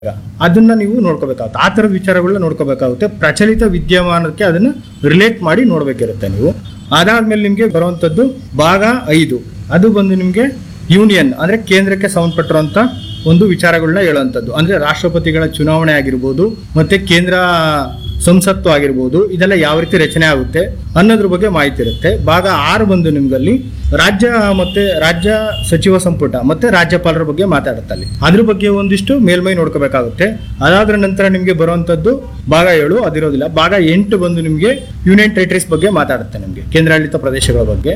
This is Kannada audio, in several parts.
ಅದನ್ನ ನೀವು ನೋಡ್ಕೋಬೇಕಾಗುತ್ತೆ ಆ ಥರದ ವಿಚಾರಗಳನ್ನ ನೋಡ್ಕೋಬೇಕಾಗುತ್ತೆ ಪ್ರಚಲಿತ ವಿದ್ಯಮಾನಕ್ಕೆ ಅದನ್ನ ರಿಲೇಟ್ ಮಾಡಿ ನೋಡ್ಬೇಕಿರುತ್ತೆ ನೀವು ಅದಾದ್ಮೇಲೆ ನಿಮಗೆ ಬರುವಂಥದ್ದು ಭಾಗ ಐದು ಅದು ಬಂದು ನಿಮಗೆ ಯೂನಿಯನ್ ಅಂದ್ರೆ ಕೇಂದ್ರಕ್ಕೆ ಸಂಬಂಧಪಟ್ಟಿರುವಂತ ಒಂದು ವಿಚಾರಗಳನ್ನ ಹೇಳುವಂಥದ್ದು ಅಂದ್ರೆ ರಾಷ್ಟ್ರಪತಿಗಳ ಚುನಾವಣೆ ಆಗಿರ್ಬೋದು ಮತ್ತೆ ಕೇಂದ್ರ ಸಂಸತ್ತು ಆಗಿರ್ಬೋದು ಇದೆಲ್ಲ ಯಾವ ರೀತಿ ರಚನೆ ಆಗುತ್ತೆ ಅನ್ನೋದ್ರ ಬಗ್ಗೆ ಮಾಹಿತಿ ಇರುತ್ತೆ ಭಾಗ ಆರು ಬಂದು ನಿಮ್ಗಲ್ಲಿ ರಾಜ್ಯ ಮತ್ತೆ ರಾಜ್ಯ ಸಚಿವ ಸಂಪುಟ ಮತ್ತೆ ರಾಜ್ಯಪಾಲರ ಬಗ್ಗೆ ಮಾತಾಡುತ್ತೆ ಅಲ್ಲಿ ಅದ್ರ ಬಗ್ಗೆ ಒಂದಿಷ್ಟು ಮೇಲ್ಮೈ ನೋಡ್ಕೋಬೇಕಾಗುತ್ತೆ ಅದಾದ್ರ ನಂತರ ನಿಮ್ಗೆ ಬರುವಂತದ್ದು ಭಾಗ ಏಳು ಅದಿರೋದಿಲ್ಲ ಭಾಗ ಎಂಟು ಬಂದು ನಿಮ್ಗೆ ಯೂನಿಯನ್ ಟೆರಿಟರೀಸ್ ಬಗ್ಗೆ ಮಾತಾಡುತ್ತೆ ನಿಮ್ಗೆ ಕೇಂದ್ರಾಡಳಿತ ಪ್ರದೇಶಗಳ ಬಗ್ಗೆ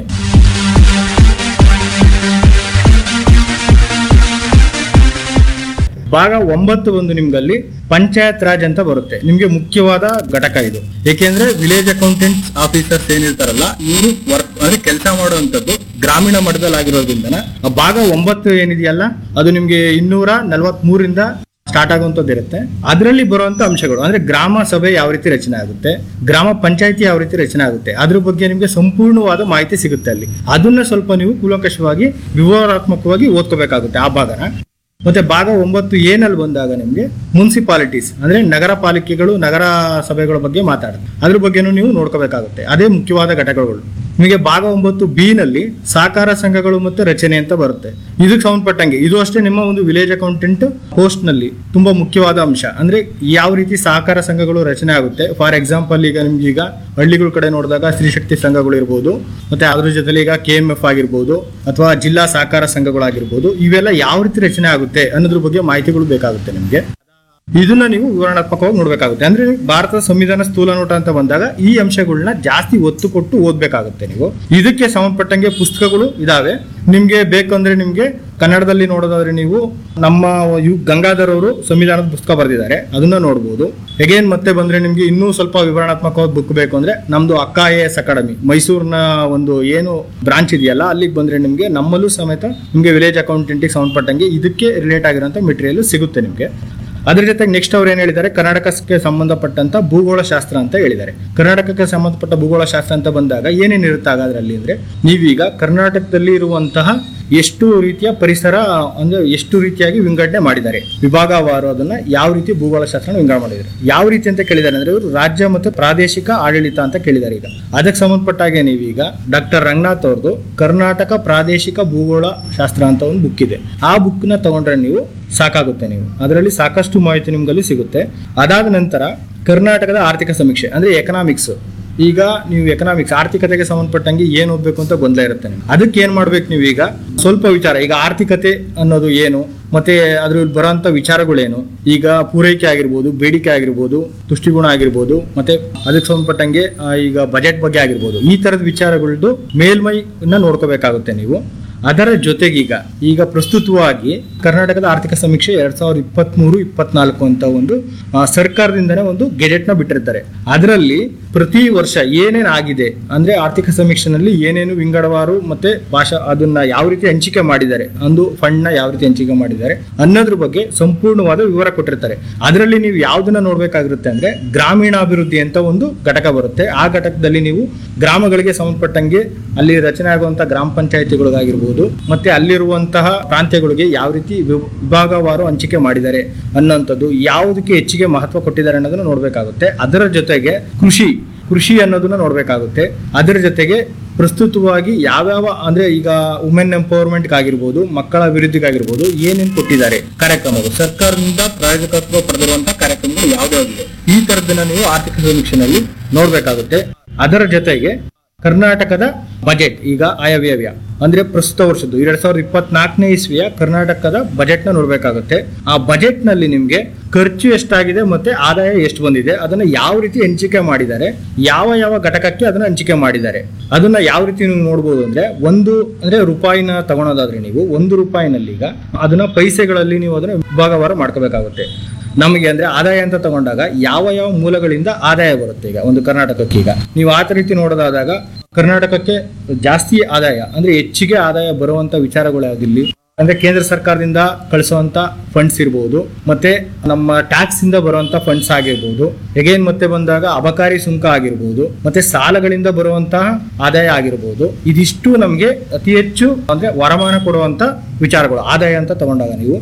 ಭಾಗ ಒಂಬತ್ತು ಬಂದು ನಿಮ್ಗಲ್ಲಿ ಪಂಚಾಯತ್ ರಾಜ್ ಅಂತ ಬರುತ್ತೆ ನಿಮ್ಗೆ ಮುಖ್ಯವಾದ ಘಟಕ ಇದು ಏಕೆಂದ್ರೆ ವಿಲೇಜ್ ಅಕೌಂಟೆಂಟ್ ಆಫೀಸರ್ಸ್ ಏನಿರ್ತಾರಲ್ಲ ಇವರು ವರ್ಕ್ ಅಂದ್ರೆ ಕೆಲಸ ಮಾಡುವಂತದ್ದು ಗ್ರಾಮೀಣ ಮಟ್ಟದಲ್ಲಿ ಆಗಿರೋದ್ರಿಂದ ಆ ಭಾಗ ಒಂಬತ್ತು ಏನಿದೆಯಲ್ಲ ಅದು ನಿಮ್ಗೆ ಇನ್ನೂರ ನಲವತ್ತ್ ಮೂರಿಂದ ಸ್ಟಾರ್ಟ್ ಆಗುವಂಥದ್ದು ಇರುತ್ತೆ ಅದರಲ್ಲಿ ಬರುವಂತ ಅಂಶಗಳು ಅಂದ್ರೆ ಗ್ರಾಮ ಸಭೆ ಯಾವ ರೀತಿ ರಚನೆ ಆಗುತ್ತೆ ಗ್ರಾಮ ಪಂಚಾಯತಿ ಯಾವ ರೀತಿ ರಚನೆ ಆಗುತ್ತೆ ಅದ್ರ ಬಗ್ಗೆ ನಿಮ್ಗೆ ಸಂಪೂರ್ಣವಾದ ಮಾಹಿತಿ ಸಿಗುತ್ತೆ ಅಲ್ಲಿ ಅದನ್ನ ಸ್ವಲ್ಪ ನೀವು ಕೂಲಂಕಷವಾಗಿ ವಿವರಾತ್ಮಕವಾಗಿ ಓದ್ಕೋಬೇಕಾಗುತ್ತೆ ಆ ಭಾಗನ ಮತ್ತೆ ಭಾಗ ಒಂಬತ್ತು ಏನಲ್ಲಿ ಬಂದಾಗ ನಿಮಗೆ ಮುನ್ಸಿಪಾಲಿಟೀಸ್ ಅಂದ್ರೆ ನಗರ ಪಾಲಿಕೆಗಳು ನಗರ ಸಭೆಗಳ ಬಗ್ಗೆ ಮಾತಾಡುತ್ತೆ ಅದ್ರ ಬಗ್ಗೆನೂ ನೀವು ನೋಡ್ಕೋಬೇಕಾಗುತ್ತೆ ಅದೇ ಮುಖ್ಯವಾದ ಘಟಕಗಳು ನಿಮಗೆ ಭಾಗ ಒಂಬತ್ತು ಬಿ ನಲ್ಲಿ ಸಹಕಾರ ಸಂಘಗಳು ಮತ್ತು ರಚನೆ ಅಂತ ಬರುತ್ತೆ ಇದಕ್ಕೆ ಸಂಬಂಧಪಟ್ಟಂಗೆ ಇದು ಅಷ್ಟೇ ನಿಮ್ಮ ಒಂದು ವಿಲೇಜ್ ಅಕೌಂಟೆಂಟ್ ಪೋಸ್ಟ್ ನಲ್ಲಿ ತುಂಬಾ ಮುಖ್ಯವಾದ ಅಂಶ ಅಂದ್ರೆ ಯಾವ ರೀತಿ ಸಹಕಾರ ಸಂಘಗಳು ರಚನೆ ಆಗುತ್ತೆ ಫಾರ್ ಎಕ್ಸಾಂಪಲ್ ಈಗ ನಿಮ್ಗೆ ಈಗ ಹಳ್ಳಿಗಳ ಕಡೆ ನೋಡಿದಾಗ ಸ್ತ್ರೀಶಕ್ತಿ ಸಂಘಗಳು ಇರ್ಬೋದು ಮತ್ತೆ ಅದ್ರ ಜೊತೆಲಿ ಈಗ ಕೆ ಎಂ ಎಫ್ ಆಗಿರ್ಬೋದು ಅಥವಾ ಜಿಲ್ಲಾ ಸಹಕಾರ ಸಂಘಗಳಾಗಿರ್ಬೋದು ಇವೆಲ್ಲ ಯಾವ ರೀತಿ ರಚನೆ ಆಗುತ್ತೆ ಅನ್ನೋದ್ರ ಬಗ್ಗೆ ಮಾಹಿತಿಗಳು ಬೇಕಾಗುತ್ತೆ ನಿಮ್ಗೆ ಇದನ್ನ ನೀವು ವಿವರಣಾತ್ಮಕವಾಗಿ ನೋಡ್ಬೇಕಾಗುತ್ತೆ ಅಂದ್ರೆ ಭಾರತದ ಸಂವಿಧಾನ ಸ್ಥೂಲ ನೋಟ ಅಂತ ಬಂದಾಗ ಈ ಅಂಶಗಳನ್ನ ಜಾಸ್ತಿ ಒತ್ತು ಕೊಟ್ಟು ಓದ್ಬೇಕಾಗುತ್ತೆ ನೀವು ಇದಕ್ಕೆ ಸಂಬಂಧಪಟ್ಟಂಗೆ ಪುಸ್ತಕಗಳು ಇದಾವೆ ನಿಮ್ಗೆ ಬೇಕಂದ್ರೆ ನಿಮ್ಗೆ ಕನ್ನಡದಲ್ಲಿ ನೋಡೋದಾದ್ರೆ ನೀವು ನಮ್ಮ ಯು ಗಂಗಾಧರ್ ಅವರು ಸಂವಿಧಾನದ ಪುಸ್ತಕ ಬರೆದಿದ್ದಾರೆ ಅದನ್ನ ನೋಡ್ಬೋದು ಎಗೇನ್ ಮತ್ತೆ ಬಂದ್ರೆ ನಿಮ್ಗೆ ಇನ್ನೂ ಸ್ವಲ್ಪ ವಿವರಣಾತ್ಮಕವಾದ ಬುಕ್ ಬೇಕು ಅಂದ್ರೆ ನಮ್ದು ಅಕ್ಕ ಐ ಎಸ್ ಅಕಾಡೆಮಿ ಮೈಸೂರಿನ ಒಂದು ಏನು ಬ್ರಾಂಚ್ ಇದೆಯಲ್ಲ ಅಲ್ಲಿಗೆ ಬಂದ್ರೆ ನಿಮ್ಗೆ ನಮ್ಮಲ್ಲೂ ಸಮೇತ ನಿಮ್ಗೆ ವಿಲೇಜ್ ಅಕೌಂಟೆಂಟಿಗೆ ಸಂಬಂಧಪಟ್ಟಂಗೆ ಇದಕ್ಕೆ ರಿಲೇಟ್ ಆಗಿರೋಂಥ ಮೆಟೀರಿಯಲ್ ಸಿಗುತ್ತೆ ನಿಮ್ಗೆ ಅದ್ರ ಜೊತೆಗೆ ನೆಕ್ಸ್ಟ್ ಅವ್ರು ಏನ್ ಹೇಳಿದ್ದಾರೆ ಕರ್ನಾಟಕಕ್ಕೆ ಸಂಬಂಧಪಟ್ಟಂತ ಭೂಗೋಳ ಶಾಸ್ತ್ರ ಅಂತ ಹೇಳಿದ್ದಾರೆ ಕರ್ನಾಟಕಕ್ಕೆ ಸಂಬಂಧಪಟ್ಟ ಭೂಗೋಳ ಶಾಸ್ತ್ರ ಅಂತ ಬಂದಾಗ ಏನೇನು ಇರುತ್ತೆ ಹಾಗಾದ್ರಲ್ಲಿ ಅಂದ್ರೆ ನೀವೀಗ ಕರ್ನಾಟಕದಲ್ಲಿ ಇರುವಂತಹ ಎಷ್ಟು ರೀತಿಯ ಪರಿಸರ ಅಂದ್ರೆ ಎಷ್ಟು ರೀತಿಯಾಗಿ ವಿಂಗಡಣೆ ಮಾಡಿದ್ದಾರೆ ವಿಭಾಗವಾರು ಅದನ್ನ ಯಾವ ರೀತಿ ಭೂಗೋಳ ಶಾಸ್ತ್ರ ವಿಂಗಡಣೆ ಮಾಡಿದ್ದಾರೆ ಯಾವ ರೀತಿ ಅಂತ ಕೇಳಿದ್ದಾರೆ ಅಂದ್ರೆ ಇವರು ರಾಜ್ಯ ಮತ್ತು ಪ್ರಾದೇಶಿಕ ಆಡಳಿತ ಅಂತ ಕೇಳಿದ್ದಾರೆ ಈಗ ಅದಕ್ಕೆ ಸಂಬಂಧಪಟ್ಟ ಹಾಗೆ ನೀವೀಗ ಡಾಕ್ಟರ್ ರಂಗನಾಥ್ ಅವ್ರದ್ದು ಕರ್ನಾಟಕ ಪ್ರಾದೇಶಿಕ ಭೂಗೋಳ ಶಾಸ್ತ್ರ ಅಂತ ಒಂದು ಬುಕ್ ಇದೆ ಆ ಬುಕ್ ನ ತಗೊಂಡ್ರೆ ನೀವು ಸಾಕಾಗುತ್ತೆ ನೀವು ಅದರಲ್ಲಿ ಸಾಕಷ್ಟು ಮಾಹಿತಿ ನಿಮ್ಗಲ್ಲಿ ಸಿಗುತ್ತೆ ಅದಾದ ನಂತರ ಕರ್ನಾಟಕದ ಆರ್ಥಿಕ ಸಮೀಕ್ಷೆ ಅಂದ್ರೆ ಎಕನಾಮಿಕ್ಸ್ ಈಗ ನೀವು ಎಕನಾಮಿಕ್ಸ್ ಆರ್ಥಿಕತೆಗೆ ಸಂಬಂಧಪಟ್ಟಂಗೆ ಏನ್ ಓದ್ಬೇಕು ಅಂತ ಗೊಂದಲ ಇರುತ್ತೆ ನಿಮ್ಗೆ ಅದಕ್ಕೆ ಏನ್ ಮಾಡ್ಬೇಕು ನೀವು ಈಗ ಸ್ವಲ್ಪ ವಿಚಾರ ಈಗ ಆರ್ಥಿಕತೆ ಅನ್ನೋದು ಏನು ಮತ್ತೆ ಅದ್ರಲ್ಲಿ ಬರೋಂಥ ವಿಚಾರಗಳೇನು ಈಗ ಪೂರೈಕೆ ಆಗಿರ್ಬೋದು ಬೇಡಿಕೆ ಆಗಿರ್ಬೋದು ತುಷ್ಟಿಗುಣ ಆಗಿರ್ಬೋದು ಮತ್ತೆ ಅದಕ್ಕೆ ಸಂಬಂಧಪಟ್ಟಂಗೆ ಆ, ಈಗ ಬಜೆಟ್ ಬಗ್ಗೆ ಆಗಿರ್ಬೋದು ಈ ತರದ ವಿಚಾರಗಳದ್ದು ಮೇಲ್ಮೈನ ನೋಡ್ಕೋಬೇಕಾಗುತ್ತೆ ನೀವು ಅದರ ಜೊತೆಗೀಗ ಈಗ ಪ್ರಸ್ತುತವಾಗಿ ಕರ್ನಾಟಕದ ಆರ್ಥಿಕ ಸಮೀಕ್ಷೆ ಎರಡ್ ಸಾವಿರದ ಇಪ್ಪತ್ತ್ ಮೂರು ಇಪ್ಪತ್ನಾಲ್ಕು ಅಂತ ಒಂದು ಆ, ಸರ್ಕಾರದಿಂದನೇ ಒಂದು ಗೆಜೆಟ್ ನ ಬಿಟ್ಟಿರ್ತಾರೆ ಅದರಲ್ಲಿ ಪ್ರತಿ ವರ್ಷ ಏನೇನ್ ಆಗಿದೆ ಅಂದ್ರೆ ಆರ್ಥಿಕ ಸಮೀಕ್ಷೆನಲ್ಲಿ ಏನೇನು ವಿಂಗಡವಾರು ಮತ್ತೆ ಭಾಷಾ ಅದನ್ನ ಯಾವ ರೀತಿ ಹಂಚಿಕೆ ಮಾಡಿದ್ದಾರೆ ಒಂದು ಫಂಡ್ ನ ಯಾವ ರೀತಿ ಹಂಚಿಕೆ ಮಾಡಿದ್ದಾರೆ ಅನ್ನೋದ್ರ ಬಗ್ಗೆ ಸಂಪೂರ್ಣವಾದ ವಿವರ ಕೊಟ್ಟಿರ್ತಾರೆ ಅದರಲ್ಲಿ ನೀವು ಯಾವ್ದನ್ನ ನೋಡ್ಬೇಕಾಗಿರುತ್ತೆ ಅಂದ್ರೆ ಗ್ರಾಮೀಣಾಭಿವೃದ್ಧಿ ಅಂತ ಒಂದು ಘಟಕ ಬರುತ್ತೆ ಆ ಘಟಕದಲ್ಲಿ ನೀವು ಗ್ರಾಮಗಳಿಗೆ ಸಂಬಂಧಪಟ್ಟಂಗೆ ಅಲ್ಲಿ ರಚನೆ ಆಗುವಂತ ಗ್ರಾಮ ಪಂಚಾಯತಿಗಳಿಗಾಗಿರ್ಬೋದು ಮತ್ತೆ ಅಲ್ಲಿರುವಂತಹ ಪ್ರಾಂತ್ಯಗಳಿಗೆ ಯಾವ ರೀತಿ ವಿಭ- ವಿಭಾಗವಾರು ಹಂಚಿಕೆ ಮಾಡಿದ್ದಾರೆ ಅನ್ನೋಂಥದ್ದು ಯಾವುದಕ್ಕೆ ಹೆಚ್ಚಿಗೆ ಮಹತ್ವ ಕೊಟ್ಟಿದ್ದಾರೆ ಅನ್ನೋದನ್ನ ನೋಡ್ಬೇಕಾಗುತ್ತೆ ಅದರ ಜೊತೆಗೆ ಕೃಷಿ ಕೃಷಿ ಅನ್ನೋದನ್ನ ನೋಡ್ಬೇಕಾಗುತ್ತೆ ಅದರ ಜೊತೆಗೆ ಪ್ರಸ್ತುತವಾಗಿ ಯಾವ್ಯಾವ ಅಂದ್ರೆ ಈಗ ವುಮೆನ್ ಎಂಪವರ್ಮೆಂಟ್ ಆಗಿರ್ಬೋದು ಮಕ್ಕಳ ಅಭಿವೃದ್ಧಿಗಾಗಿರ್ಬೋದು ಏನೇನು ಕೊಟ್ಟಿದ್ದಾರೆ ಕಾರ್ಯಕ್ರಮಗಳು ಸರ್ಕಾರದಿಂದ ಪ್ರಾಯೋಜಕತ್ವ ಪಡೆದಿರುವಂತಹ ಕಾರ್ಯಕ್ರಮಗಳು ಯಾವ್ದಾವ್ದಿದೆ ಈ ತರದನ್ನ ನೀವು ಆರ್ಥಿಕ ಸಮೀಕ್ಷೆನಲ್ಲಿ ನೋಡ್ಬೇಕಾಗುತ್ತೆ ಅದರ ಜೊತೆಗೆ ಕರ್ನಾಟಕದ ಬಜೆಟ್ ಈಗ ಆಯವ್ಯಯ ಅಂದ್ರೆ ಪ್ರಸ್ತುತ ವರ್ಷದ್ದು ಎರಡ್ ಸಾವಿರದ ಇಪ್ಪತ್ನಾಲ್ಕನೇ ಇಸ್ವಿಯ ಕರ್ನಾಟಕದ ಬಜೆಟ್ ನ ನೋಡ್ಬೇಕಾಗುತ್ತೆ ಆ ಬಜೆಟ್ ನಲ್ಲಿ ನಿಮ್ಗೆ ಖರ್ಚು ಎಷ್ಟಾಗಿದೆ ಮತ್ತೆ ಆದಾಯ ಎಷ್ಟು ಬಂದಿದೆ ಅದನ್ನ ಯಾವ ರೀತಿ ಹಂಚಿಕೆ ಮಾಡಿದ್ದಾರೆ ಯಾವ ಯಾವ ಘಟಕಕ್ಕೆ ಅದನ್ನ ಹಂಚಿಕೆ ಮಾಡಿದ್ದಾರೆ ಅದನ್ನ ಯಾವ ರೀತಿ ನೀವು ನೋಡ್ಬೋದು ಅಂದ್ರೆ ಒಂದು ಅಂದ್ರೆ ರೂಪಾಯಿನ ತಗೊಳೋದಾದ್ರೆ ನೀವು ಒಂದು ರೂಪಾಯಿನಲ್ಲಿ ಈಗ ಅದನ್ನ ಪೈಸೆಗಳಲ್ಲಿ ನೀವು ಅದನ್ನ ವಿಭಾಗವಾರ ಮಾಡ್ಕೋಬೇಕಾಗುತ್ತೆ ನಮಗೆ ಅಂದ್ರೆ ಆದಾಯ ಅಂತ ತಗೊಂಡಾಗ ಯಾವ ಯಾವ ಮೂಲಗಳಿಂದ ಆದಾಯ ಬರುತ್ತೆ ಈಗ ಒಂದು ಕರ್ನಾಟಕಕ್ಕೆ ಈಗ ನೀವು ಆ ರೀತಿ ನೋಡೋದಾದಾಗ ಕರ್ನಾಟಕಕ್ಕೆ ಜಾಸ್ತಿ ಆದಾಯ ಅಂದ್ರೆ ಹೆಚ್ಚಿಗೆ ಆದಾಯ ಬರುವಂತ ವಿಚಾರಗಳು ಯಾವ್ದಿಲ್ಲಿ ಅಂದ್ರೆ ಕೇಂದ್ರ ಸರ್ಕಾರದಿಂದ ಕಳಿಸುವಂತ ಫಂಡ್ಸ್ ಇರ್ಬೋದು ಮತ್ತೆ ನಮ್ಮ ಟ್ಯಾಕ್ಸ್ ಇಂದ ಬರುವಂತ ಫಂಡ್ಸ್ ಆಗಿರ್ಬೋದು ಎಗೇನ್ ಮತ್ತೆ ಬಂದಾಗ ಅಬಕಾರಿ ಸುಂಕ ಆಗಿರ್ಬೋದು ಮತ್ತೆ ಸಾಲಗಳಿಂದ ಬರುವಂತಹ ಆದಾಯ ಆಗಿರ್ಬೋದು ಇದಿಷ್ಟು ನಮಗೆ ಅತಿ ಹೆಚ್ಚು ಅಂದ್ರೆ ವರಮಾನ ಕೊಡುವಂತ ವಿಚಾರಗಳು ಆದಾಯ ಅಂತ ತಗೊಂಡಾಗ ನೀವು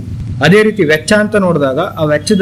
ಅದೇ ರೀತಿ ವೆಚ್ಚ ಅಂತ ನೋಡಿದಾಗ ಆ ವೆಚ್ಚದ